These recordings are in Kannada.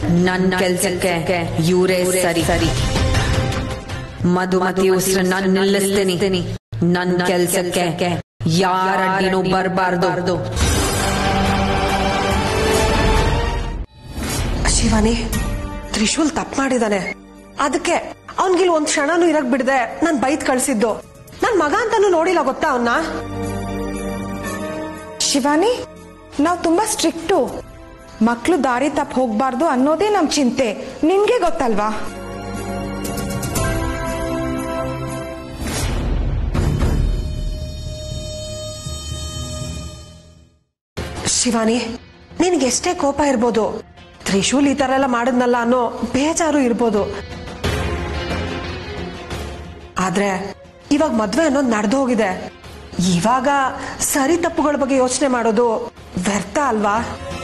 ನನ್ನ ಕೆಲ್ಸಕ್ಕೆ ಇವರೇ ಸರಿ ಸರಿ ಮಧುಮತಿ ಉಸಿರನ್ನ ನಿಲ್ಲಿಸ್ತೀನಿ ನನ್ನ ಕೆಲ್ಸಕ್ಕೆ ಯಾರ ಅಡ್ಡಿನೂ ಬರಬಾರ್ದು ಶಿವಾನಿ ತ್ರಿಶೂಲ್ ತಪ್ಪು ಮಾಡಿದಾನೆ ಅದಕ್ಕೆ ಅವನ್ಗಿಲ್ ಒಂದ್ ಕ್ಷಣನೂ ಇರಕ್ ಬಿಡದೆ ನಾನ್ ಬೈದ್ ಕಳ್ಸಿದ್ದು ನನ್ ಮಗ ಅಂತಾನು ನೋಡಿಲ್ಲ ಗೊತ್ತಾ ಅವನ್ನ ಶಿವಾನಿ ನಾವು ತುಂಬಾ ಸ್ಟ್ರಿಕ್ಟು ಮಕ್ಕಳು ದಾರಿ ತಪ್ಪ ಹೋಗ್ಬಾರ್ದು ಅನ್ನೋದೇ ನಮ್ ಚಿಂತೆ ನಿನ್ಗೆ ಗೊತ್ತಲ್ವಾ ಶಿವಾನಿ ನಿನ್ಗೆ ಎಷ್ಟೇ ಕೋಪ ಇರ್ಬೋದು ತ್ರಿಶೂಲ್ ಈ ತರ ಎಲ್ಲ ಮಾಡಿದ್ನಲ್ಲ ಅನ್ನೋ ಬೇಜಾರು ಇರ್ಬೋದು ಆದ್ರೆ ಇವಾಗ ಮದ್ವೆ ಅನ್ನೋದು ನಡೆದು ಹೋಗಿದೆ ಇವಾಗ ಸರಿ ತಪ್ಪುಗಳ ಬಗ್ಗೆ ಯೋಚನೆ ಮಾಡೋದು ವ್ಯರ್ಥ ಅಲ್ವಾ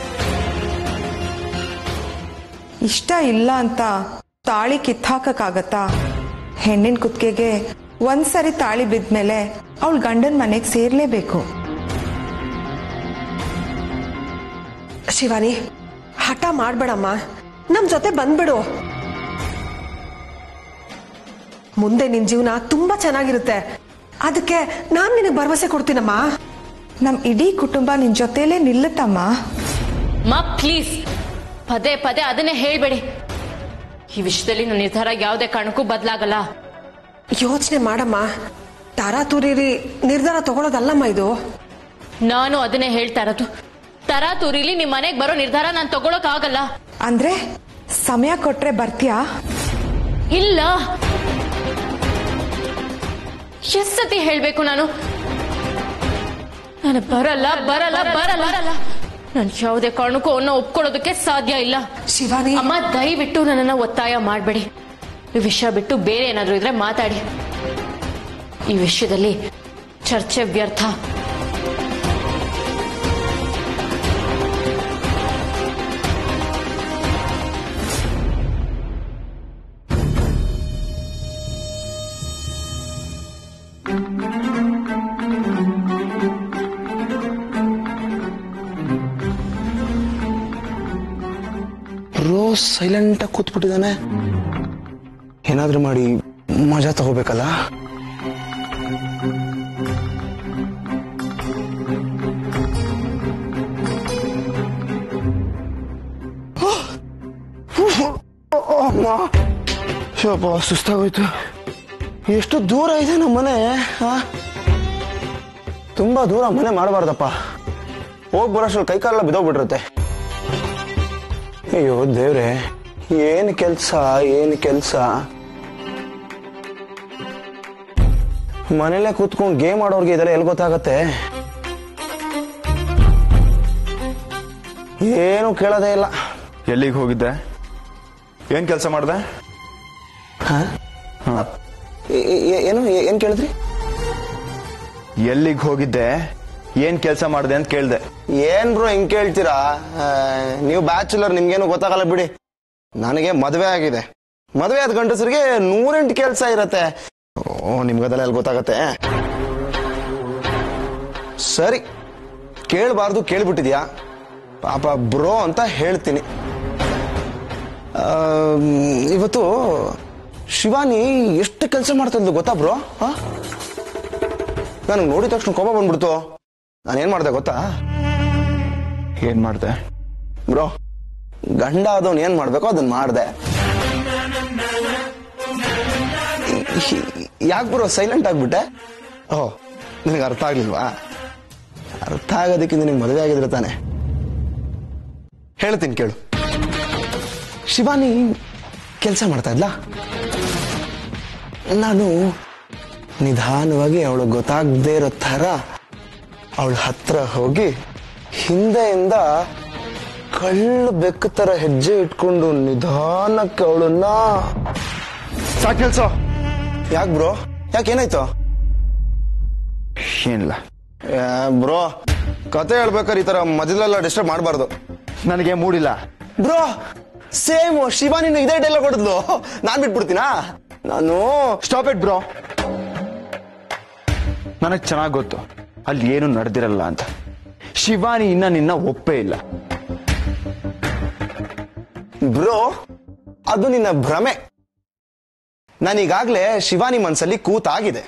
ಇಷ್ಟ ಇಲ್ಲ ಅಂತ ತಾಳಿ ಕಿತ್ತಾಕಕ್ಕಾಗತ್ತಾ ಹೆಣ್ಣಿನ ಕುತ್ತಿಗೆಗೆ ಒಂದ್ಸರಿ ತಾಳಿ ಬಿದ್ಮೇಲೆ ಅವಳ ಗಂಡನ ಮನೆಗೆ ಸೇರ್ಲೇಬೇಕು ಶಿವಾನಿ ಹಠ ಮಾಡ್ಬೇಡಮ್ಮ ನಮ್ ಜೊತೆ ಬಂದ್ಬಿಡು ಮುಂದೆ ನಿನ್ ಜೀವನ ತುಂಬಾ ಚೆನ್ನಾಗಿರುತ್ತೆ ಅದಕ್ಕೆ ನಾನ್ ನಿನಗೆ ಭರವಸೆ ಕೊಡ್ತೀನಮ್ಮ ನಮ್ ಇಡೀ ಕುಟುಂಬ ನಿನ್ ಜೊತೆಲೇ ನಿಲ್ಲುತ್ತಮ್ಮ ಮಾ ಪ್ಲೀಸ್ ಪದೇ ಪದೇ ಅದನ್ನೇ ಹೇಳ್ಬೇಡಿ ಈ ವಿಷಯದಲ್ಲಿ ನನ್ನ ನಿರ್ಧಾರ ಯಾವುದೇ ಕಾರಣಕ್ಕೂ ಬದಲಾಗಲ್ಲ ಯೋಚನೆ ಮಾಡಮ್ಮ ತಾರಾತುರಿರಿ ನಿರ್ಧಾರ ತಗೊಳ್ಳೋದಲ್ಲಮ್ಮ ಇದು ನಾನು ಅದನ್ನೇ ಹೇಳ್ತಾ ಇರೋದು ತರಾತುರಿಲಿ ನಿಮ್ ಮನೆಗ್ ಬರೋ ನಿರ್ಧಾರ ನಾನು ತಗೊಳಕ್ ಆಗಲ್ಲ ಅಂದ್ರೆ ಸಮಯ ಕೊಟ್ರೆ ಬರ್ತೀಯಾ ಇಲ್ಲ ಎಷ್ಟ್ ಸತಿ ಹೇಳ್ಬೇಕು ನಾನು ನಾನು ಬರಲ್ಲ ಬರಲ್ಲ ಬರಲ್ಲ ನಾನು ಯಾವುದೇ ಕಾರಣಕ್ಕೂ ಅವನ್ನ ಒಪ್ಕೊಳ್ಳೋದಕ್ಕೆ ಸಾಧ್ಯ ಇಲ್ಲ ಶಿವಾನಿ ಅಮ್ಮ ದಯವಿಟ್ಟು ನನ್ನನ್ನ ಒತ್ತಾಯ ಮಾಡಬೇಡಿ ಈ ವಿಷಯ ಬಿಟ್ಟು ಬೇರೆ ಏನಾದ್ರೂ ಇದ್ರೆ ಮಾತಾಡಿ ಈ ವಿಷಯದಲ್ಲಿ ಚರ್ಚೆ ವ್ಯರ್ಥ ರೋಸ್ ಸೈಲೆಂಟ್ ಆಗಿ ಕೂತ್ಬಿಟ್ಟಿದ್ದಾನೆ ಏನಾದ್ರೂ ಮಾಡಿ ಮಜಾ ತಗೋಬೇಕಲ್ಲ ಅಮ್ಮ ಶೋಪ ಸುಸ್ತಾಗೋಯ್ತು ಎಷ್ಟು ದೂರ ಇದೆ ನಮ್ಮ ಮನೆ ಆ? ತುಂಬಾ ದೂರ ಮನೆ ಮಾಡಬಾರ್ದಪ್ಪ ಹೋಗ್ ಬರೋಷ್ಟ್ರಲ್ಲಿ ಕೈ ಕಾಲೆಲ್ಲ ಬಿದೋಗ್ಬಿಟ್ಟಿರುತ್ತೆ ಅಯ್ಯೋ ದೇವ್ರೆ ಏನ್ ಕೆಲ್ಸ ಏನ್ ಕೆಲ್ಸ ಮನೇಲೆ ಕೂತ್ಕೊಂಡು ಗೇಮ್ ಆಡೋರ್ಗೆ ಇದೆಲ್ಲ ಎಲ್ಲಿ ಗೊತ್ತಾಗತ್ತೆ ಏನು ಕೇಳೋದೇ ಇಲ್ಲ ಎಲ್ಲಿಗೆ ಹೋಗಿದ್ದೆ ಏನ್ ಕೆಲಸ ಮಾಡ್ದೆ ಏ- ಏ- ಏನು ಏ- ಏನ್ ಕೇಳಿದ್ರಿ ಎಲ್ಲಿಗೆ ಹೋಗಿದ್ದೆ ಏನ್ ಕೆಲಸ ಮಾಡಿದೆ ಅಂತ ಕೇಳ್ದೆ ಏನ್ ಬ್ರೋ ಹಿಂಗ್ ಕೇಳ್ತೀರಾ ಆ, ನೀವು ಬ್ಯಾಚುಲರ್ ನಿಮ್ಗೇನು ಗೊತ್ತಾಗಲ್ಲ ಬಿಡಿ ನನಗೆ ಮದ್ವೆ ಆಗಿದೆ ಮದ್ವೆ ಆದ ಗಂಡಸರಿಗೆ ನೂರೆಂಟು ಕೆಲ್ಸ ಇರತ್ತೆ ಓ ನಿಮ್ಗದೆಲ್ಲ ಎಲ್ಲಿ ಗೊತ್ತಾಗತ್ತೆ ಸರಿ ಕೇಳಬಾರ್ದು ಕೇಳ್ಬಿಟ್ಟಿದ್ಯಾ ಪಾಪ ಬ್ರೋ ಅಂತ ಹೇಳ್ತೀನಿ ಆ, ಇವತ್ತು ಶಿವಾನಿ ಎಷ್ಟು ಕೆಲಸ ಮಾಡ್ತಿದ್ಲು ಗೊತ್ತಾ ಬ್ರೋ ನನಗೆ ನೋಡಿದ ತಕ್ಷಣ ಕೋಪ ಬಂದ್ಬಿಡ್ತು ನಾನೇನ್ ಮಾಡ್ದೆ ಗೊತ್ತಾ ಏನ್ ಮಾಡ್ದೆ ಬ್ರೋ ಗಂಡ ಆದವನ್ ಏನ್ ಮಾಡ್ಬೇಕೋ ಅದನ್ನ ಮಾಡ್ದೆ ಯಾಕೆ ಬ್ರೋ ಸೈಲೆಂಟ್ ಆಗ್ಬಿಟ್ಟೆ ಓ ನಿನಗೆ ಅರ್ಥ ಆಗ್ಲಿಲ್ವಾ ಅರ್ಥ ಆಗೋದಕ್ಕಿಂತ ನಿನಗೆ ಮದುವೆ ಆಗಿದ್ರೆ ತಾನೆ ಹೇಳ್ತೀನಿ ಕೇಳು ಶಿವಾನಿ ಕೆಲಸ ಮಾಡ್ತಾ ಇದ್ಲಾ ನಾನು ನಿಧಾನವಾಗಿ ಅವಳು ಗೊತ್ತಾಗದೇ ಇರೋ ಥರ ಅವಳ ಹತ್ರ ಹೋಗಿ ಹಿಂದೆಯಿಂದ ಕಳ್ಳು ಬೆಕ್ಕ ತರ ಹೆಜ್ಜೆ ಇಟ್ಕೊಂಡು ನಿಧಾನಕ್ಕೆ ಅವಳನ್ನ ಸಾಕ್ ಕೆಲ್ಸ ಯಾಕೆ ಬ್ರೋ ಯಾಕೆ ಏನಾಯ್ತು ಏನಿಲ್ಲ ಬ್ರೋ ಕತೆ ಹೇಳ್ಬೇಕಾದ್ರೆ ಈ ತರ ಮಧ್ಯದಲ್ಲೆಲ್ಲ ಡಿಸ್ಟರ್ಬ್ ಮಾಡಬಾರ್ದು ನನಗೆ ಮೂಡಿಲ್ಲ ಬ್ರೋ ಸೇಮ್ ಶಿವಾನಿನ ಇದೇ ಡೈಲಾಗ್ ಹೊಡೆದ್ಲು ನಾನ್ ಬಿಟ್ಬಿಡ್ತೀನಾ ನಾನು ಸ್ಟಾಪ್ ಇಟ್ ಬ್ರೋ ನನಗ್ ಚೆನ್ನಾಗ್ ಗೊತ್ತು ಅಲ್ಲಿ ಏನು ನಡೆದಿರಲ್ಲ ಅಂತ ಶಿವಾನಿ ಇನ್ನ ನಿನ್ನ ಒಪ್ಪೇ ಇಲ್ಲ ಬ್ರೋ ಅದು ನಿನ್ನ ಭ್ರಮೆ ನಾನೀಗಾಗ್ಲೇ ಶಿವಾನಿ ಮನ್ಸಲ್ಲಿ ಕೂತಾಗಿದೆ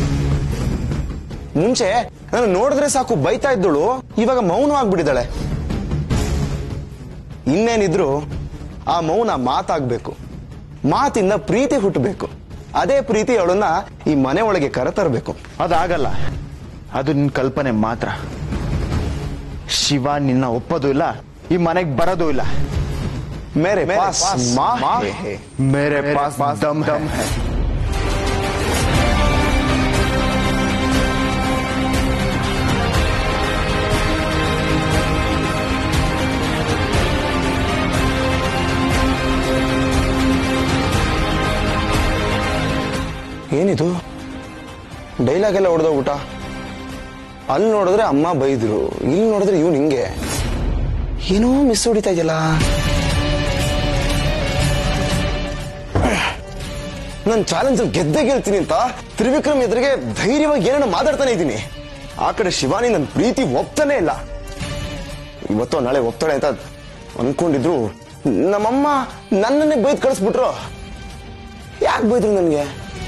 ಮುಂಚೆ ನಾನು ನೋಡಿದ್ರೆ ಸಾಕು ಬೈತಾ ಇದ್ದಳು ಇವಾಗ ಮೌನವಾಗ್ಬಿಟ್ಟಿದ್ದಾಳೆ ಇನ್ನೇನಿದ್ರು ಆ ಮೌನ ಮಾತಾಗ್ಬೇಕು ಮಾತಿಂದ ಪ್ರೀತಿ ಹುಟ್ಟಬೇಕು ಅದೇ ಪ್ರೀತಿ ಅವಳನ್ನ ಈ ಮನೆ ಒಳಗೆ ಕರೆತರಬೇಕು ಅದಾಗಲ್ಲ ಅದು ನಿನ್ನ ಕಲ್ಪನೆ ಮಾತ್ರ ಶಿವ ನಿನ್ನ ಒಪ್ಪೋದು ಇಲ್ಲ ಈ ಮನೆಗೆ ಬರೋದು ಇಲ್ಲ ಮೇರೆ ಪಾಸ್ ಮಾ ಹೇ ಹೇ. ಮೇರೆ ಪಾಸ್ ದಮ್ ದಮ್ ಹೈ ಏನಿದು ಡೈಲಾಗ್ ಎಲ್ಲ ಹೊಡೆದೋಗ್ಬಿಟ್ಟ ಅಲ್ಲಿ ನೋಡಿದ್ರೆ ಅಮ್ಮ ಬೈದ್ರು ಇಲ್ಲಿ ನೋಡಿದ್ರೆ ಇವ್ನು ಹಿಂಗೆ ಏನೋ ಮಿಸ್ ಹೊಡಿತಾ ಇದೆಯಲ್ಲ ನಾನು ಚಾಲೆಂಜ್ ಅಲ್ಲಿ ಗೆದ್ದೆ ಗೆಲ್ತೀನಿ ಅಂತ ತ್ರಿವಿಕ್ರಮ್ ಎದುರಿಗೆ ಧೈರ್ಯವಾಗಿ ಏನೇನೋ ಮಾತಾಡ್ತಾನೆ ಇದ್ದೀನಿ ಆ ಕಡೆ ಶಿವಾನಿ ನನ್ನ ಪ್ರೀತಿ ಒಪ್ತಾನೆ ಇಲ್ಲ ಇವತ್ತು ನಾಳೆ ಒಪ್ತಾಳೆ ಅಂತ ಅನ್ಕೊಂಡಿದ್ರು ನಮ್ಮಮ್ಮ ನನ್ನನ್ನೇ ಬೈದ್ ಕಳಿಸ್ಬಿಟ್ರು ಯಾಕೆ ಬೈದ್ರು ನನಗೆ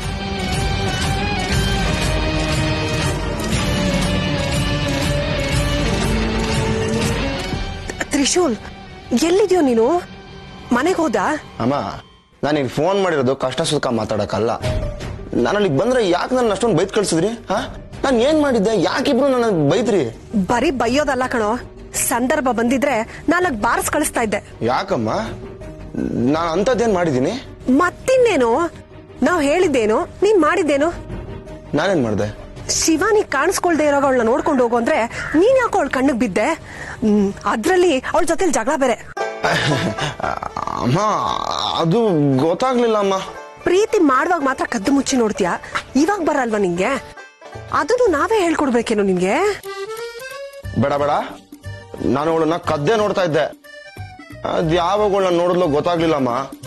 ತ್ರಿಶೂಲ್ ಎಲ್ಲಿದ್ಯೋ ನೀನು ಮನೆಗೆ ಹೋದಾ ಅಮ್ಮ ನಾನೀಗ ಫೋನ್ ಮಾಡಿರೋದು ಕಷ್ಟ ಸುಖ ಮಾತಾಡಕ್ಕಲ್ಲ ನಾನು ಅಲ್ಲಿಗೆ ಬಂದ್ರೆ ಯಾಕೆ ನನ್ನ ಅಷ್ಟೊಂದು ಬೈತ್ ಕಳ್ಸಿದ್ರಿ ಹಾ ನಾನು ಏನ್ ಮಾಡಿದ್ದೆ ಯಾಕಿಬ್ರು ನನ್ನ ಬೈದ್ರಿ ಬರೀ ಬೈಯೋದಲ್ಲ ಕಣೋ ಸಂದರ್ಭ ಬಂದಿದ್ರೆ ನಾಲ್ಕು ಬಾರ್ಸ್ ಕಳಿಸ್ತಾ ಇದ್ದೆ ಯಾಕಮ್ಮ ನಾನು ಅಂಥದ್ದೇನ್ ಮಾಡಿದ್ದೀನಿ ಮತ್ತಿನ್ನೇನು ನಾವ್ ಹೇಳಿದ್ದೇನು ನೀನ್ ಮಾಡಿದ್ದೇನು ನಾನೇನ್ ಮಾಡ್ದೆ ಶಿವಾನಿ ಕಾಣಿಸ್ಕೊಳ್ದೆ ಇರೋಗಳನ್ನ ನೋಡ್ಕೊಂಡು ಹೋಗು ಅಂದ್ರೆ ನೀನ್ ಯಾಕೋ ಅವಳ ಕಣ್ಣಿಗೆ ಬಿದ್ದೆ ಹ್ಮ್, ಅದ್ರಲ್ಲಿ ಅವಳ ಜೊತೆಲಿ ಜಗಳ ಬೇರೆ ಅಮ್ಮ ಅದು ಗೊತ್ತಾಗ್ಲಿಲ್ಲ ಅಮ್ಮ ಪ್ರೀತಿ ಮಾಡುವಾಗ ಮಾತ್ರ ಕದ್ದು ಮುಚ್ಚಿ ನೋಡ್ತೀಯಾ ಇವಾಗ ಬರಲ್ವಾ ನಿಂಗೆ ಅದನ್ನು ನಾವೇ ಹೇಳ್ಕೊಡ್ಬೇಕೇನು ನಿನ್ಗೆ ಬೇಡ ಬೇಡ ನಾನು ಅವಳನ್ನ ಕದ್ದೆ ನೋಡ್ತಾ ಇದ್ದೆ ಅದ್ ಯಾವಾಗ ಅವಳನ್ನ ನೋಡಿದ್ಲು ಗೊತ್ತಾಗ್ಲಿಲ್ಲಮ್ಮ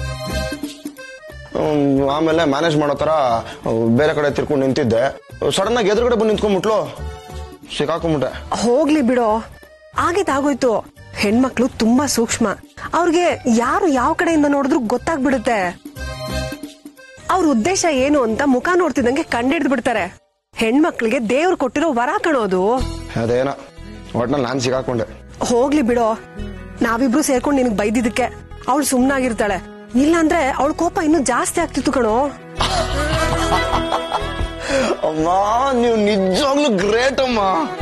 ಹ್ಮ್, ಆಮೇಲೆ ಮ್ಯಾನೇಜ್ ಮಾಡೋ ತರ ಬೇರೆ ಕಡೆ ತಿರ್ಕೊಂಡು ನಿಂತಿದ್ದೆ ಸಡನ್ ಆಗಿ ಎದುರುಗಡೆ ಬಂದು ನಿಂತ್ಕೊಂಡ್ಬಿಟ್ಲು ಸಿಕ್ಕಾಕೊಂಡ್ಬಿಟ್ಟೆ ಹೋಗ್ಲಿ ಬಿಡೋ ಆಗಿದ್ದಾಗೋಯ್ತು ಹೆಣ್ಮಕ್ಳು ತುಂಬಾ ಸೂಕ್ಷ್ಮ ಅವ್ರಿಗೆ ಯಾರು ಯಾವ ಕಡೆಯಿಂದ ನೋಡಿದ್ರು ಗೊತ್ತಾಗ್ಬಿಡುತ್ತೆ ಅವ್ರ ಉದ್ದೇಶ ಏನು ಅಂತ ಮುಖ ನೋಡ್ತಿದ್ದಂಗೆ ಕಂಡಿಡ್ದು ಬಿಡ್ತಾರೆ ಹೆಣ್ಮಕ್ಳಿಗೆ ದೇವ್ರು ಕೊಟ್ಟಿರೋ ವರ ಕಣೋದು ಅದೇನ ಒಟ್ನಲ್ಲಿ ನಾನು ಸಿಗಾಕೊಂಡೆ ಹೋಗ್ಲಿ ಬಿಡೋ ನಾವಿಬ್ರು ಸೇರ್ಕೊಂಡು ನಿನಗ್ ಬೈದಿದ್ದಕ್ಕೆ ಅವಳು ಸುಮ್ನಾಗಿರ್ತಾಳೆ ಇಲ್ಲಾಂದ್ರೆ ಅವಳ ಕೋಪ ಇನ್ನೂ ಜಾಸ್ತಿ ಆಗ್ತಿತ್ತು ಕಣೋ ಅಮ್ಮ ನೀವು ನಿಜವಾಗ್ಲೂ ಗ್ರೇಟ್ ಅಮ್ಮ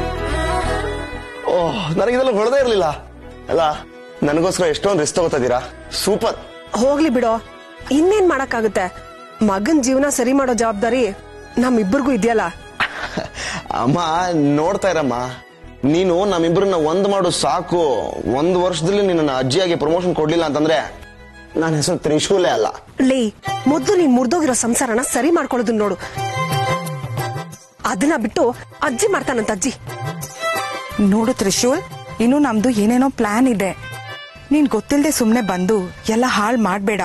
ಓಹ್ ನನಗಿದೆಲ್ಲ ಹೊಡೆದೇ ಇರ್ಲಿಲ್ಲ ಅಲ್ಲ ನನಗೋಸ್ಕರ ಎಷ್ಟೊಂದು ರಿಸ್ಕ್ ತಗೋತಾ ಇದೀರಾ ಸೂಪರ್ ಹೋಗ್ಲಿ ಬಿಡೋ ಇನ್ನೇನ್ ಮಾಡಕ್ಕಾಗುತ್ತೆ ಮಗನ್ ಜೀವನ ಸರಿ ಮಾಡೋ ಜವಾಬ್ದಾರಿ ನಮ್ಮಿಬ್ಬರಿಗೂ ಇದೆಯಲ್ಲ ಅಮ್ಮ ನೋಡ್ತಾ ಇರಮ್ಮ ನೀನು ನಮ್ಮಿಬ್ರನ್ನ ಒಂದ್ ಮಾಡು ಸಾಕು ಒಂದ್ ವರ್ಷದಲ್ಲಿ ನಿನ್ನ ಅಜ್ಜಿಯಾಗಿ ಪ್ರಮೋಷನ್ ಕೊಡ್ಲಿಲ್ಲ ಅಂತಂದ್ರೆ ನನ್ನ ಹೆಸರು ತ್ರಿಶೂಲೇ ಅಲ್ಲ ಲೇ ಮೊದ್ಲು ನೀನ್ ಮುರ್ದೋಗಿರೋ ಸಂಸಾರನ ಸರಿ ಮಾಡ್ಕೊಳ್ಳೋದನ್ನ ನೋಡು ಅದನ್ನ ಬಿಟ್ಟು ಅಜ್ಜಿ ಮಾಡ್ತಾನಂತ ಅಜ್ಜಿ ನೋಡು ತ್ರಿಶೂಲ್ ಇನ್ನು ನಮ್ದು ಏನೇನೋ ಪ್ಲಾನ್ ಇದೆ ನೀನ್ ಗೊತ್ತಿಲ್ಲದೆ ಸುಮ್ನೆ ಬಂದು ಎಲ್ಲ ಹಾಳು ಮಾಡ್ಬೇಡ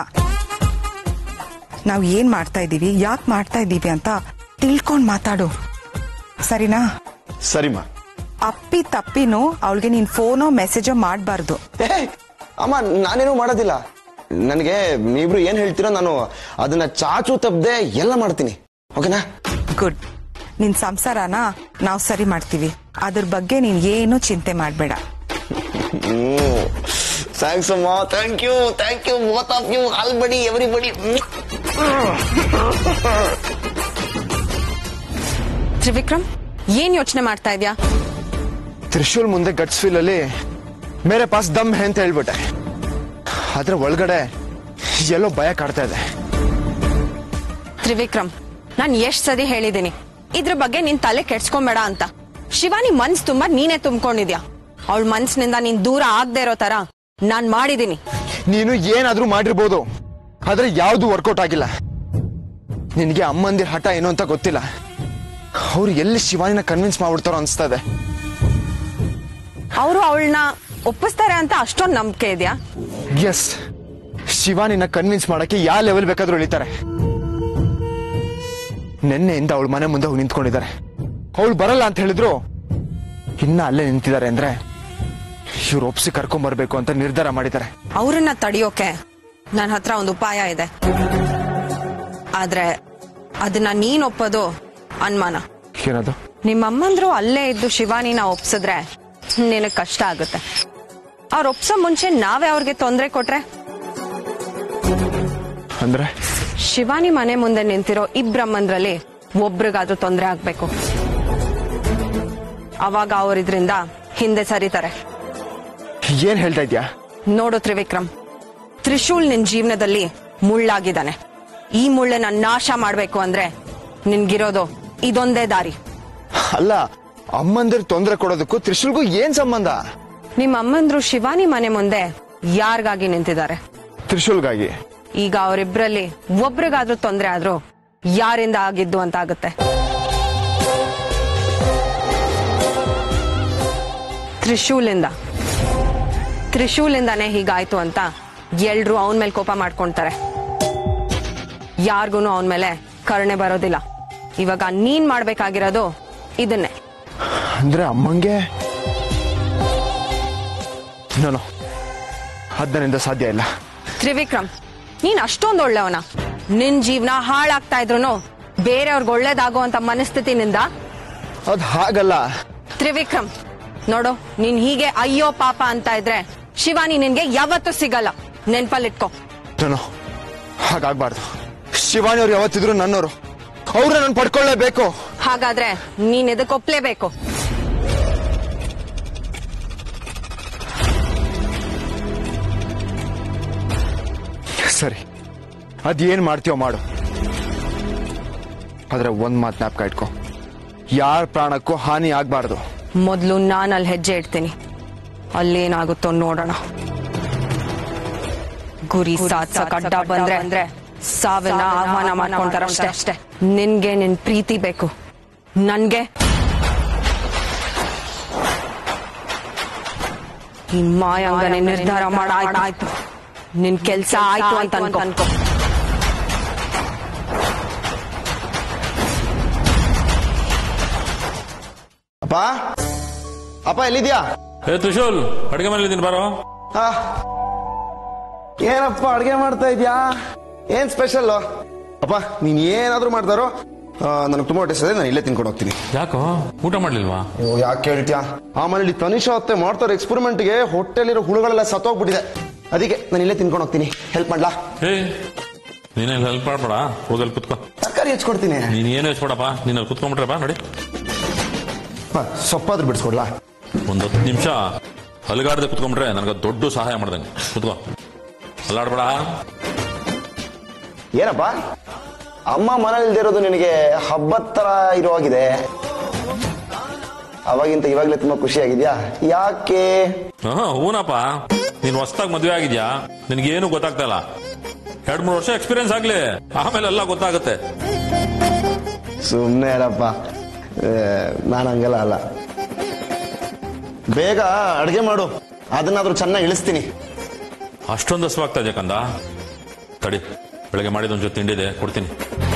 ನಾವ್ ಏನ್ ಮಾಡ್ತಾ ಇದೀವಿ ಯಾಕೆ ಮಾಡ್ತಾ ಇದೀವಿ ಅಂತ ತಿಳ್ಕೊಂಡ್ ಮಾತಾಡು ಸರಿನಾ ಸರಿಮಾ ಅಪ್ಪಿ ತಪ್ಪಿನೂ ಅವಳಿಗೆ ನೀನ್ ಫೋನೋ ಮೆಸೇಜೋ ಮಾಡ್ಬಾರ್ದು ಏ, ಅಮ್ಮ ನಾನೇನು ಮಾಡೋದಿಲ್ಲ ನನಗೆ ನೀವಿಬ್ರು ಏನ್ ಹೇಳ್ತೀರೋ ನಾನು ಅದನ್ನ ಚಾಚು ತಪ್ಪದೆ ಎಲ್ಲ ಮಾಡ್ತೀನಿ ಓಕೆನಾ ಗುಡ್ ನಿನ್ ಸಂಸಾರನ ನಾವ್ ಸರಿ ಮಾಡ್ತೀವಿ ಅದ್ರ ಬಗ್ಗೆ ನೀನ್ ಏನು ಚಿಂತೆ ಮಾಡ್ಬೇಡ ಹ್ಮ್ ಥ್ಯಾಂಕ್ಸ್ ಅಮ್ಮ thank you thank you both of you all body everybody Trivikram ಏನ್ ಯೋಚನೆ ಮಾಡ್ತಾ ಇದ್ಯಾ ತ್ರಿಶೂಲ್ ಮುಂದೆ ಗಟ್ಸ್ ಫೀಲ್ ಅಲ್ಲಿ ಮೇರೆ ಪಾಸ್ ದಮ್ ಹೇ ಅಂತ ಹೇಳ್ಬಿಟ್ಟೆ ಆದ್ರೆ ಒಳಗಡೆ ಎಲ್ಲೋ ಭಯ ಕಾಡ್ತಾ ಇದೆ ತ್ರಿವಿಕ್ರಮ್ ನಾನ್ ಎಷ್ಟ್ ಸರಿ ಹೇಳಿದೀನಿ ಇದ್ರ ಬಗ್ಗೆ ನಿನ್ ತಲೆ ಕೆಡ್ಸ್ಕೊಂಬೇಡ ಅಂತ ಶಿವಾನಿ ಮನ್ಸ್ ತುಂಬಾ ನೀನೇ ತುಂಬ್ಕೊಂಡಿದ್ಯಾ ಅವಳ ಮನ್ಸಿನಿಂದ ನೀನ್ ದೂರ ಆಗದೆ ಇರೋ ತರ ನಾನ್ ಮಾಡಿದೀನಿ ನೀನು ಏನಾದ್ರೂ ಮಾಡಿರ್ಬೋದು ಆದ್ರೆ ಯಾವ್ದು ವರ್ಕೌಟ್ ಆಗಿಲ್ಲ ನಿನಗೆ ಅಮ್ಮಂದಿರ ಹಠ ಏನು ಅಂತ ಗೊತ್ತಿಲ್ಲ ಅವ್ರು ಎಲ್ಲಿ ಶಿವಾನಿನ ಕನ್ವಿನ್ಸ್ ಮಾಡ್ಬಿಡ್ತಾರೋ ಅನ್ಸ್ತಾ ಇದೆ ಅವರು ಅವಳನ್ನ ಒಪ್ಪಿಸ್ತಾರೆ ಅಂತ ಅಷ್ಟೊಂದ್ ನಂಬಿಕೆ ಇದೆಯಾ ಎಸ್ ಶಿವಾನಿನ ಕನ್ವಿನ್ಸ್ ಮಾಡಕ್ಕೆ ಯಾವ ಲೆವೆಲ್ ಬೇಕಾದ್ರೂ ಇಳಿತಾರೆ ನಿನ್ನೆಯಿಂದ ಅವಳ ಮನೆ ಮುಂದೆ ಹೋಗಿ ನಿಂತ್ಕೊಂಡಿದ್ದಾರೆ ಅವಳು ಬರಲ್ಲ ಅಂತ ಹೇಳಿದ್ರು ಇನ್ನ ಅಲ್ಲೇ ನಿಂತಿದ್ದಾರೆ ಅಂದ್ರೆ ಇವ್ರು ಒಪ್ಸಿ ಕರ್ಕೊಂಡ್ ಬರ್ಬೇಕು ಅಂತ ನಿರ್ಧಾರ ಮಾಡಿದ್ದಾರೆ ಅವ್ರನ್ನ ತಡಿಯೋಕೆ ನನ್ನ ಹತ್ರ ಒಂದು ಉಪಾಯ ಇದೆ ಆದ್ರೆ ಅದನ್ನ ನೀನ್ ಒಪ್ಪೋದು ಅನುಮಾನ ಏನದು ನಿಮ್ಮಮ್ಮಂದ್ರು ಅಲ್ಲೇ ಇದ್ದು ಶಿವಾನಿನ ಒಪ್ಸಿದ್ರೆ ನಿನಗ್ ಕಷ್ಟ ಆಗುತ್ತೆ ಅವ್ರ ಒಪ್ಸೋ ಮುಂಚೆ ನಾವೇ ಅವ್ರಿಗೆ ತೊಂದರೆ ಕೊಟ್ರೆ ಅಂದ್ರೆ ಶಿವಾನಿ ಮನೆ ಮುಂದೆ ನಿಂತಿರೋ ಇಬ್ರಮ್ಮಂದ್ರಲ್ಲಿ ಒಬ್ರಿಗಾದ್ರೂ ತೊಂದರೆ ಆಗ್ಬೇಕು ಅವಾಗ ಅವರಿದ್ರಿಂದ ಹಿಂದೆ ಸರಿತಾರೆ ಏನ್ ಹೇಳ್ತಾ ಇದ್ಯಾ ನೋಡು ತ್ರಿವಿಕ್ರಮ್ ತ್ರಿಶೂಲ್ ನಿನ್ ಜೀವನದಲ್ಲಿ ಮುಳ್ಳಾಗಿದ್ದಾನೆ ಈ ಮುಳ್ಳನ್ನ ನಾಶ ಮಾಡ್ಬೇಕು ಅಂದ್ರೆ ನಿನ್ಗಿರೋದು ಇದೊಂದೇ ದಾರಿ ಅಲ್ಲ ಅಮ್ಮಂದಿರ್ ತೊಂದರೆ ಕೊಡೋದಕ್ಕೂ ತ್ರಿಶೂಲ್ಗೂ ಏನ್ ಸಂಬಂಧ ನಿಮ್ಮ ಅಮ್ಮಂದ್ರು ಶಿವಾನಿ ಮನೆ ಮುಂದೆ ಯಾರಿಗಾಗಿ ನಿಂತಿದ್ದಾರೆ ತ್ರಿಶೂಲ್ಗಾಗಿ ಈಗ ಅವರಿಬ್ರಲ್ಲಿ ಒಬ್ರಿಗಾದ್ರೂ ತೊಂದರೆ ಆದ್ರೂ ಯಾರಿಂದ ಆಗಿದ್ದು ಅಂತ ಆಗುತ್ತೆ ತ್ರಿಶೂಲಿಂದ ತ್ರಿಶೂಲಿಂದಾನೇ ಹೀಗಾಯ್ತು ಅಂತ ಎಲ್ರು ಅವನ ಮೇಲೆ ಕೋಪ ಮಾಡ್ಕೊಂತಾರೆ ಯಾರಿಗೂ ಅವನ ಮೇಲೆ ಕರುಣೆ ಬರೋದಿಲ್ಲ ಇವಾಗ ನೀನ್ ಮಾಡ್ಬೇಕಾಗಿರೋದು ಇದನ್ನೇ ಅಂದ್ರೆ ಅಮ್ಮಂಗೆ ನಾನು ನನ್ನಿಂದ ಸಾಧ್ಯ ಇಲ್ಲ ತ್ರಿವಿಕ್ರಮ್ ನೀನ್ ಅಷ್ಟೊಂದು ಒಳ್ಳೆಯವನ ನಿನ್ ಜೀವನ ಹಾಳಾಗ್ತಾ ಇದ್ರು ಬೇರೆಯವ್ರಿಗೆ ಒಳ್ಳೇದಾಗುವಂತ ಮನಸ್ಥಿತಿನಿಂದ ಅದ್ ಹಾಗಲ್ಲ ತ್ರಿವಿಕ್ರಮ್ ನೋಡು ನೀನ್ ಹೀಗೆ ಅಯ್ಯೋ ಪಾಪ ಅಂತ ಇದ್ರೆ ಶಿವಾನಿ ನಿನ್ಗೆ ಯಾವತ್ತೂ ಸಿಗಲ್ಲ ನೆನ್ಪಲ್ಲಿಟ್ಕೋ ನಾನು ಹಾಗಾಗ್ಬಾರ್ದು ಶಿವಾನಿ ಅವ್ರು ಯಾವತ್ತಿದ್ರು ನನ್ನವರು ಅವ್ರ ನಾನು ಪಡ್ಕೊಳ್ಳೇಬೇಕು ಹಾಗಾದ್ರೆ ನೀನ್ ಇದಕ್ಕೆ ಒಪ್ಲೇಬೇಕು ಸರಿ ಅದೇನ್ ಮಾಡ್ತೀಯೋ ಮಾಡು ಆದ್ರೆ ಒಂದ್ ಮಾತ್ ಜ್ಞಾಪಕ ಇಟ್ಕೋ ಯಾರ ಪ್ರಾಣಕ್ಕೂ ಹಾನಿ ಆಗ್ಬಾರ್ದು ಮೊದ್ಲು ನಾನ್ ಅಲ್ಲಿ ಹೆಜ್ಜೆ ಇಡ್ತೀನಿ ಅಲ್ಲೇನಾಗುತ್ತೋ ನೋಡೋಣ ಗುರಿ ಸಾಧ್ಸಕ್ ಅಡ್ಡ ಬಂದ್ರೆ ಅಂದ್ರೆ ಸಾವಿನ ಆಹ್ವಾನ ಮಾಡ್ಕೊಂತಾರ ಅಷ್ಟೇ ಅಷ್ಟೇ ನಿನ್ಗೆ ನಿನ್ ಪ್ರೀತಿ ಬೇಕು ನನ್ಗೆ ಈ ಮಾಯಾಂಗನೆ ನಿರ್ಧಾರ ಮಾಡಾಯ್ತು ನಿನ್ ಕೆಲ್ಸ ಆಯ್ತು ಅಂತ ಅನ್ಕೊ ಅನ್ಕೋ ಅಪ್ಪ ಅಪ್ಪ ಎಲ್ಲಿದ್ಯಾ ಏ ತುಶೂಲ್ ಅಡಿಗೆ ಮನೇಲಿದ್ದೀನಿ ಬಾರೋ ಆ, ಏನಪ್ಪ ಅಡ್ಗೆ ಮಾಡ್ತಾ ಇದ್ಯಾ ಏನ್ ಸ್ಪೆಷಲ್ ಅಪ್ಪ ನೀನ್ ಏನಾದ್ರೂ ಮಾಡ್ತಾರೋ ನನಗೆ ತುಂಬಾ ಟೇಸ್ಟ್ ಇದೆ ನಾನು ಇಲ್ಲೇ ತಿನ್ಕೊಂಡು ಹೋಗ್ತೀನಿ ಯಾಕೋ ಊಟ ಮಾಡ್ಲಿಲ್ವಾ ಅಯ್ಯೋ ಯಾಕೆ ಕೇಳ್ತ್ಯಾ ಆಮೇಲೆ ತನಿಷಾ ಅತ್ತೆ ಮಾಡ್ತಾರೆ ಎಕ್ಸ್ಪೆರಿಮೆಂಟ್ಗೆ ಹೊಟ್ಟೆಲಿರೋ ಹುಳುಗಳೆಲ್ಲ ಸತ್ತೋಗ್ಬಿಟ್ಟಿದೆ ಅದಕ್ಕೆ ನಾನು ಇಲ್ಲೇ ತಿನ್ಕೊಂಡು ಹೋಗ್ತೀನಿ ಹೆಲ್ಪ್ ಮಾಡ್ಲಾ ಏ ನೀನೇನು ಹೆಲ್ಪ್ ಮಾಡ್ಬೇಡ ಹೋಗಲ್ಲಿ ಕುತ್ಕೋ ತರಕಾರಿ ಹೆಚ್ಕೊಡ್ತೀನಿ ನೀನ್ ಏನು ಹೆಚ್ಬೇಡಪ್ಪ ನೀನ್ ಅಲ್ಲಿ ಕುತ್ಕೊಂಡ್ಬಿಟ್ರೆ ಬಾ ನೋಡಿ ಅಪ್ಪ, ಸೊಪ್ಪಾದ್ರೂ ಬಿಡಿಸ್ಕೊಡ್ಲಾ ಒಂದ್ ಹತ್ತು ನಿಮಿಷ ಅಲ್ಗಾಡದೆ ಕುತ್ಕೊಂಡ್ಬಿಟ್ರೆ ನನಗೆ ದೊಡ್ಡ ಸಹಾಯ ಮಾಡ್ದಂಗೆ ಕುತ್ಕೋ ಅಲ್ಲಾಡ್ಬೇಡ ಏನಪ್ಪ ಅಮ್ಮ ಮನೇಲಿಲ್ದಿರೋದು ನಿನಗೆ ಹಬ್ಬದ ತರ ಇರುವಾಗಿದೆ ಅವಾಗಿಂತ ಇವಾಗ್ಲೇ ತುಂಬಾ ಖುಷಿಯಾಗಿದ್ಯಾ ಯಾಕೆ ಹಾ ಹೂನಪ್ಪ ನೀನ್ ಹೊಸ್ದಾಗ್ ಮದ್ವೆ ಆಗಿದ್ಯಾ ನಿನ್ಗೇನು ಗೊತ್ತಾಗ್ತಾ ಇಲ್ಲ ಎರಡ್ ಮೂರು ವರ್ಷ ಎಕ್ಸ್ಪೀರಿಯನ್ಸ್ ಆಗ್ಲಿ ಆಮೇಲೆ ಎಲ್ಲ ಗೊತ್ತಾಗುತ್ತೆ ಸುಮ್ನೆ ಇರಪ್ಪ ನಾನು ಹಂಗೆಲ್ಲ ಅಲ್ಲ ಬೇಗ ಅಡ್ಗೆ ಮಾಡು ಅದನ್ನಾದ್ರೂ ಚೆನ್ನಾಗಿ ಇಳಿಸ್ತೀನಿ ಅಷ್ಟೊಂದು ಹಸುವಾಗ್ತಾ ಇದೆ ಕಂದ ತಡಿ ಬೆಳಗ್ಗೆ ಮಾಡಿದ ಒಂಚೂರು ತಿಂಡಿ ಇದೆ ಕೊಡ್ತೀನಿ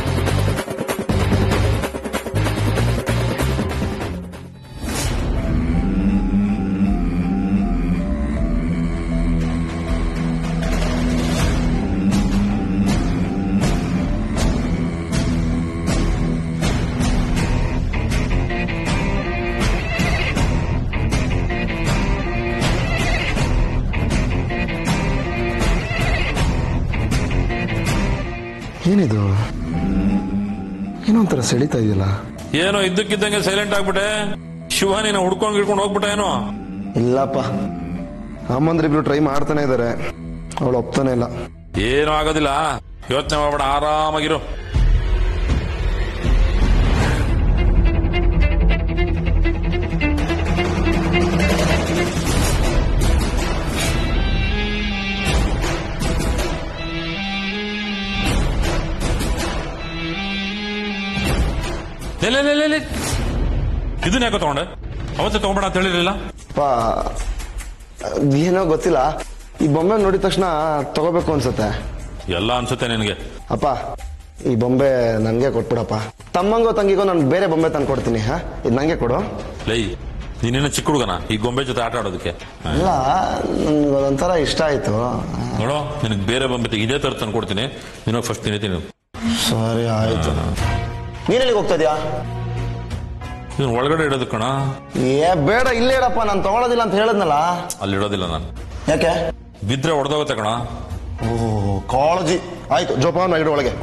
ಏನಿದು ಏನೋ ಒಂಥರ ಸೆಳಿತಾ ಇದೆಯಲ್ಲ ಏನೋ ಇದ್ದಕ್ಕಿದ್ದಂಗೆ ಸೈಲೆಂಟ್ ಆಗ್ಬಿಟ್ಟೆ ಶಿವಾನಿನ ಹುಡ್ಕೊಂಡ್ ಗಿಡ್ಕೊಂಡು ಹೋಗ್ಬಿಟ್ಟ ಏನೋ ಇಲ್ಲಪ್ಪ ಅಮ್ಮಂದ್ರಿಬ್ರು ಟ್ರೈ ಮಾಡ್ತಾನೆ ಇದಾರೆ ಅವಳು ಒಪ್ತಾನೆ ಇಲ್ಲ ಏನೂ ಆಗೋದಿಲ್ಲ ಯೋಚನೆ ಮಾಡ್ಬೇಡ ಆರಾಮಾಗಿರು ಲೇ, ಲೇ, ಲೇ, ಲೇ, ಲೇ. ಇದನ್ನ ಯಾಕೋ ತಗೊಂಡೆ ಅವತ್ತೇ ತಗೊಂಬೇಡ ಅಂತ ಹೇಳಿರ್ಲಿಲ್ಲ ಅಪ್ಪ ಏನೋ ಗೊತ್ತಿಲ್ಲ ಈ ಬೊಂಬೆ ನೋಡಿದ ತಕ್ಷಣ ತಗೋಬೇಕು ಅನ್ಸುತ್ತೆ ಎಲ್ಲ ಅನ್ಸುತ್ತೆ ನಿನಗೆ ಅಪ್ಪ ಈ ಬೊಂಬೆ ನನ್ಗೆ ಕೊಟ್ಬಿಡಪ್ಪ ತಮ್ಮಂಗೋ ತಂಗಿಗೋ ನಾನು ಬೇರೆ ಬೊಂಬೆ ತಂದು ಕೊಡ್ತೀನಿ ಹಾ ಇದು ನಂಗೆ ಕೊಡು ಲೈ ನೀನೇನೋ ಚಿಕ್ಕ ಹುಡುಗನ ಈ ಗೊಂಬೆ ಜೊತೆ ಆಟ ಆಡೋದಕ್ಕೆ ಅಲ್ಲ ನನ್ಗೆ ಅದೊಂಥರ ಇಷ್ಟ ಆಯ್ತು ನೋಡೋ ನಿನಗೆ ಬೇರೆ ಬಂದ್ಬಿಟ್ಟು ಇದೇ ತರ ತಂದು ಕೊಡ್ತೀನಿ ನೀನು ಫಸ್ಟ್ ತಿನ್ನಿತೀನಿ ಸರಿ ಆಯ್ತು ನೀನೆಲ್ಲಿಗೆ ಹೋಗ್ತಾ ಇದೀಯಾ ಇದನ್ನ ಒಳಗಡೆ ಇಡೋದು ಕಣ ಏ ಬೇಡ ಇಲ್ಲೇ ಇಡಪ್ಪ ನಾನು ತಗೊಳ್ಳೋದಿಲ್ಲ ಅಂತ ಹೇಳದ್ನಲ್ಲ ಅಲ್ಲಿ ಇಡೋದಿಲ್ಲ ನಾನು ಯಾಕೆ ಬಿದ್ರೆ ಹೊಡೆದೋಗುತ್ತೆ ಕಣ ಓ ಕಾಳಜಿ ಆಯ್ತು ಜೋಪಾನ ಇಡು ಒಳಗೆ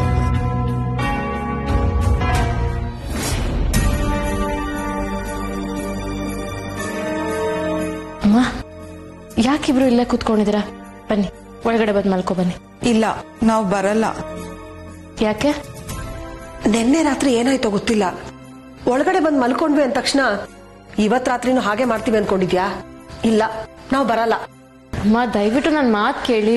ಅಮ್ಮ ಯಾಕಿಬ್ರು ಇಲ್ಲೇ ಕೂತ್ಕೊಂಡಿದ್ದೀರಾ ಬನ್ನಿ ಒಳಗಡೆ ಬಂದು ಮಲ್ಕೊ ಬನ್ನಿ ಇಲ್ಲ ನಾವು ಬರಲ್ಲ ಯಾಕೆ ನಿನ್ನೆ ರಾತ್ರಿ ಏನಾಯ್ತೋ ಗೊತ್ತಿಲ್ಲ ಒಳಗಡೆ ಬಂದ್ ಮಲ್ಕೊಂಡ್ವಿ ಅಂದ ತಕ್ಷಣ ಇವತ್ ರಾತ್ರಿನೂ ಹಾಗೆ ಮಾಡ್ತೀವಿ ಅನ್ಕೊಂಡಿದ್ಯಾ ಇಲ್ಲ ನಾವ್ ಬರಲ್ಲ ಅಮ್ಮ ದಯವಿಟ್ಟು ನನ್ನ ಮಾತು ಕೇಳಿ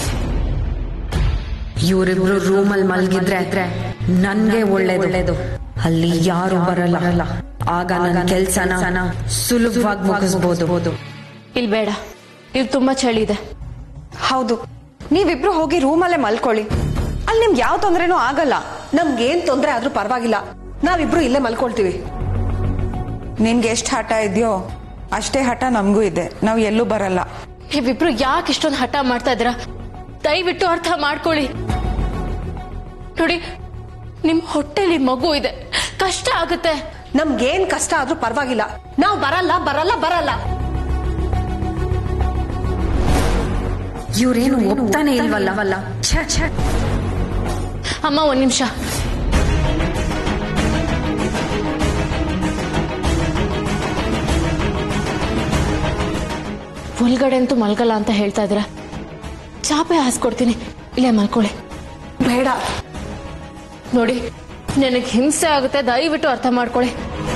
ಇವರಿಬ್ರು ರೂಮಲ್ಲಿ ಮಲ್ಗಿದ್ರೆ ನನ್ಗೆ ಒಳ್ಳೇದು ಅಲ್ಲಿ ಯಾರು ಬರಲ್ಲ ಆಗ ನನ್ನ ಕೆಲ್ಸನ ಸುಲಭವಾಗಿ ಮುಗಿಸ್ಬೋದು ಇಲ್ಲಿ ಬೇಡ ಇಲ್ಲಿ ತುಂಬಾ ಚಳಿ ಇದೆ ಹೌದು ನೀವಿಬ್ರು ಹೋಗಿ ರೂಮಲ್ಲೇ ಮಲ್ಕೊಳ್ಳಿ ಅಲ್ಲಿ ನಿಮ್ಗೆ ಯಾವ ತೊಂದ್ರೆನೂ ಆಗಲ್ಲ ನಮ್ಗೇನ್ ತೊಂದ್ರೆ ಆದ್ರೂ ಪರವಾಗಿಲ್ಲ ನಾವಿಬ್ರು ಇಲ್ಲೇ ಮಲ್ಕೊಳ್ತೀವಿ ನಿನ್ಗೆ ಎಷ್ಟು ಹಠ ಇದೆಯೋ ಅಷ್ಟೇ ಹಠ ನಮಗೂ ಇದೆ ನಾವು ಎಲ್ಲೂ ಬರಲ್ಲ ನೀವಿಬ್ರು ಯಾಕೆ ಇಷ್ಟೊಂದು ಹಠ ಮಾಡ್ತಾ ಇದ್ದೀರಾ ದಯವಿಟ್ಟು ಅರ್ಥ ಮಾಡ್ಕೊಳ್ಳಿ ನೋಡಿ ನಿಮ್ ಹೊಟ್ಟೆಲಿ ಮಗು ಇದೆ ಕಷ್ಟ ಆಗುತ್ತೆ ನಮ್ಗೇನ್ ಕಷ್ಟ ಆದ್ರೂ ಪರವಾಗಿಲ್ಲ ನಾವ್ ಬರಲ್ಲ ಬರಲ್ಲ ಬರಲ್ಲ ಇವ್ರೇನು ಒಪ್ತಾನೆ ಇಲ್ವಲ್ಲ ಛೆ, ಛೆ. ಅಮ್ಮ ಒಂದ್ ನಿಮಿಷ ಒಳಗಡೆ ಅಂತೂ ಮಲ್ಗಲ್ಲ ಅಂತ ಹೇಳ್ತಾ ಇದ್ದೀರಾ ಚಾಪೆ ಹಾಸ್ಕೊಡ್ತೀನಿ ಇಲ್ಲೇ ಮಲ್ಕೊಳ್ಳಿ ಬೇಡ ನೋಡಿ ನನಗೆ ಹಿಂಸೆ ಆಗುತ್ತೆ ದಯವಿಟ್ಟು ಅರ್ಥ ಮಾಡ್ಕೊಳ್ಳಿ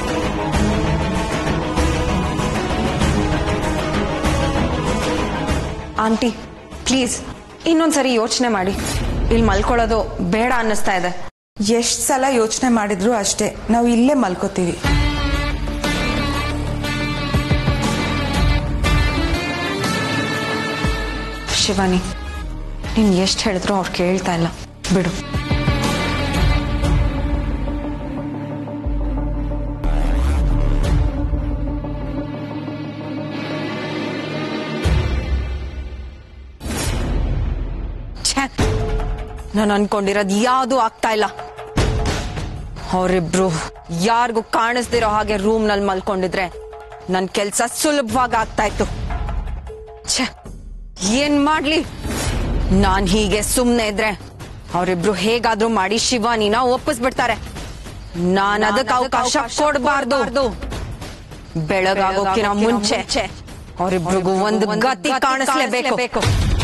ಆಂಟಿ ಪ್ಲೀಸ್ ಇನ್ನೊಂದ್ಸರಿ ಯೋಚನೆ ಮಾಡಿ ಇಲ್ಲಿ ಮಲ್ಕೊಳ್ಳೋದು ಬೇಡ ಅನ್ನಿಸ್ತಾ ಇದೆ ಎಷ್ಟು ಸಲ ಯೋಚನೆ ಮಾಡಿದ್ರು ಅಷ್ಟೇ ನಾವು ಇಲ್ಲೇ ಮಲ್ಕೋತೀವಿ ಶಿವಾನಿ ನೀನ್ ಎಷ್ಟು ಹೇಳಿದ್ರು ಅವ್ರು ಕೇಳ್ತಾ ಇಲ್ಲ ಬಿಡು ಛೆ, ನಾನು ಅನ್ಕೊಂಡಿರೋದು ಯಾವುದು ಆಗ್ತಾ ಇಲ್ಲ ಅವರಿಬ್ರು ಯಾರಿಗೂ ಕಾಣಿಸ್ದಿರೋ ಹಾಗೆ ರೂಮ್ ನಲ್ಲಿ ಮಲ್ಕೊಂಡಿದ್ರೆ ನನ್ ಕೆಲ್ಸ ಸುಲಭವಾಗಿ ಆಗ್ತಾ ಇತ್ತು ಛೆ, ಏನ್ ಮಾಡ್ಲಿ ನಾನ್ ಹೀಗೆ ಸುಮ್ನೆ ಇದ್ರೆ ಅವರಿಬ್ರು ಹೇಗಾದ್ರೂ ಮಾಡಿ ಶಿವಾನಿನ ಒಪ್ಪಿಸ್ಬಿಡ್ತಾರೆ ನಾನ್ ಅದಕ್ಕೆ ಅವಕಾಶ ಕೊಡಬಾರ್ದು ಬೆಳಗಾಗೋಕಿನ ಮುಂಚೆ ಅವರಿಬ್ರಿಗೂ ಒಂದು ಗತಿ ಕಾಣಿಸ್ಲೇಬೇಕು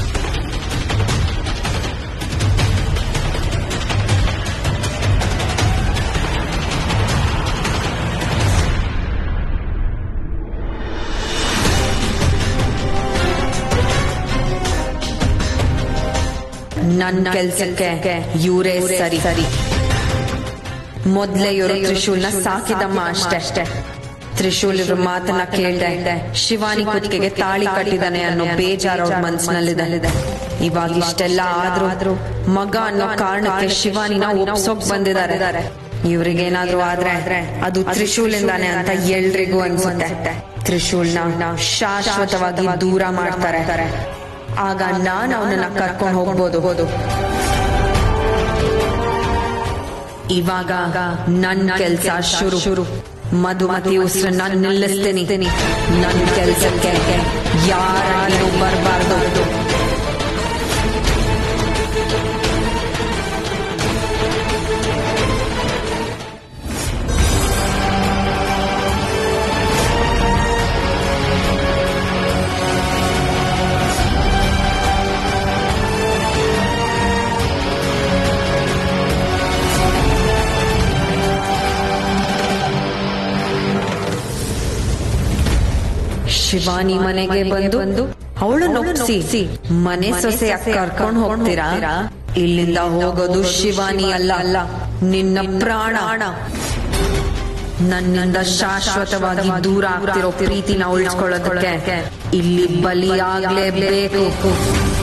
ನನ್ನ ಕೆಲ್ಸಕ್ಕೆ ಇವರೇ ಸರಿ ಸರಿ ಮೊದ್ಲೇ ಇವರು ತ್ರಿಶೂಲ್ನ ಸಾಕಿದಮ್ಮ ಅಷ್ಟೇ ಅಷ್ಟೇ ತ್ರಿಶೂಲ್ ಇವ್ರ ಮಾತನ್ನ ಕೇಳ್ದೆ ಶಿವಾನಿ ಕುತ್ತಿಗೆಗೆ ತಾಳಿ ಕಟ್ಟಿದಾನೆ ಅನ್ನೋ ಬೇಜಾರ್ ಅವ್ರ ಮನ್ಸಿನಲ್ಲಿದೆ ಇವಾಗ ಇಷ್ಟೆಲ್ಲ ಆದ್ರೂ ಮಗ ಅನ್ನೋ ಕಾರಣಕ್ಕೆ ಶಿವಾನಿನ ಒಪ್ಸೋಕ್ ಬಂದಿದ್ದಾರೆ ಇವ್ರಿಗೇನಾದ್ರೂ ಆದ್ರೆ ಅದು ತ್ರಿಶೂಲಿಂದಾನೆ ಅಂತ ಎಲ್ರಿಗೂ ಅನ್ಸುತ್ತೆ ತ್ರಿಶೂಲ್ನ ಶಾಶ್ವತವಾಗಿ ದೂರ ಮಾಡ್ತಾರೆ ಆಗ ನಾನು ಅವನನ್ನ ಕರ್ಕೊಂಡು ಹೋಗ್ಬೋದು ಇವಾಗ ನನ್ನ ಕೆಲ್ಸ ಶುರು ಶುರು ಮಧುಮತಿ ಉಸಿರನ್ನ ನಿಲ್ಲಿಸ್ತೀನಿ ನನ್ನ ಕೆಲ್ಸಕ್ಕೆ ಯಾರು ಬರಬಾರ್ದು ಶಿವಾನಿ ಮನೆಗೆ ಬಂದು ಬಂದು ಅವಳು ನೊಪ್ಸಿ ಮನೆ ಸೊಸೆ ಕರ್ಕೊಂಡು ಹೋಗ್ತೀರಾ ಇಲ್ಲಿಂದ ಹೋಗೋದು ಶಿವಾನಿ ಅಲ್ಲ ಅಲ್ಲ ನಿನ್ನ ಪ್ರಾಣ ನನ್ನಿಂದ ಶಾಶ್ವತವಾಗಿ ದೂರ ಆಗ್ತಿರೋ ಪ್ರೀತಿನ ಉಳಿಸ್ಕೊಳ್ಳೋದಕ್ಕೆ ಇಲ್ಲಿ ಬಲಿಯಾಗ್ಲೇಬೇಕು